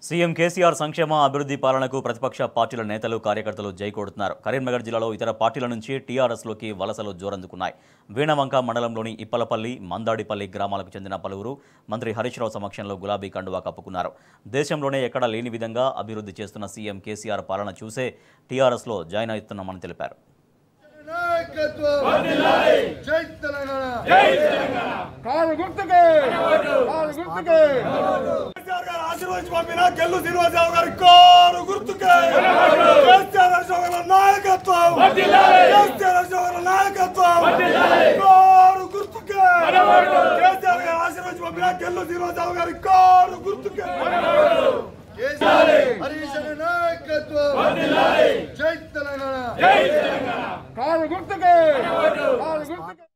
CM KCR సంక్షేమ అభివృద్ధి పాలనకు ప్రతిపక్ష పార్టీల నేతలు కార్యకర్తలు జై కొడుతున్నారు కరీంనగర్ జిల్లాలో ఇతర పార్టీల నుంచి టీఆర్ఎస్లోకి వలసలు జోరందుకున్నాయి వీణవంక మండలంలోని ఇప్పలపల్లి మందాడిపల్లి గ్రామాలకు చెందిన పలువురు మంత్రి హరీష్ రావు సమక్షంలో గులాబీ కండువా కప్పుకున్నారు దేశంలోనే ఎక్కడా లేని విధంగా అభివృద్ధి చేస్తున్న సీఎం కేసీఆర్ పాలన చూసే టీఆర్ఎస్లో జాయిన్ అవుతున్నామని తెలిపారు నాయకత్వం జై తెలంగాణ కారు గుర్తుకే కారు గుర్తుకే కేసీఆర్ గారు ఆశీర్వదించి పంపిన గెల్లు శ్రీనివాసరావు గారి కోరు గుర్తుకే కేసీఆర్ అశోక్ గారి నాయకత్వం కేసీఆర్ అశోక్ గారి నాయకత్వం కోరు గుర్తుకే కేసీఆర్ గారు ఆశీర్వదించి పంపిన గెల్లు శ్రీనివాసరావు గారి కోరు గుర్తుకే హరీష్ అనే నాయకత్వం జై తెలంగాణ కారు గుర్తుకే కారు గుర్తుకే